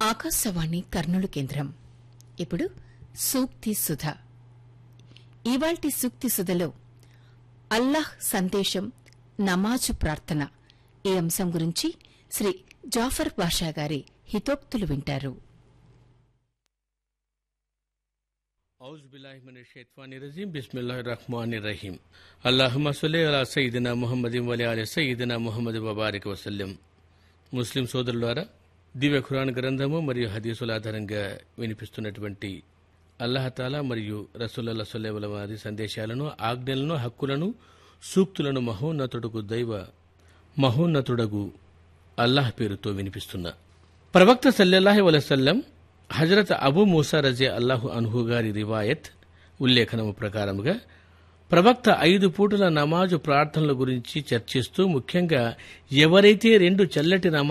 ఆకాశవాణి కర్నూలు కేంద్రం ఇప్పుడు సూక్తి సుధ ఇవాల్టి సూక్తి సుధలో అల్లాహ్ సందేశం నమాజు ప్రార్థన ఈ అంశం గురించి శ్రీ జాఫర్ బాషా గారి హితోక్తులు వింటారు औज़ बिल्लाहि मिनश शैतानिर रजीम बिस्मिल्लाहिर रहमानिर रहीम अल्लाहुम्मा सल्ली अला सయ్యిదినా ముహమ్మదిన్ వలి అలీ సయ్యిదినా ముహమ్మద్ వబారిక్ వసల్లం ముస్లిం సోదరులారా దివ్య ఖురాన్ గ్రంథము మరియు హదీసుల ఆధారంగా వినిపిస్తున్నటువంటి అల్లహతాలా మరియు రసూలల్లా సొల్లేవల వారి సందేశాలను ఆజ్ఞలను హక్కులను సూక్తులను మహోన్నతుడుకు దైవ మహోన్నతుడగు అల్లాహ్ పేరుతో వినిపిస్తున్నా ప్రవక్త సల్లెల్లాహి వలసల్లం హజరత్ అబూ మూసా రజే అల్లాహు అన్హు గారి రివాయత్ ఉల్లేఖనము ప్రకారముగా ప్రవక్త ఐదు పూటల నమాజు ప్రార్థనల గురించి చర్చిస్తూ ముఖ్యంగా ఎవరైతే రెండు చల్లటి నమా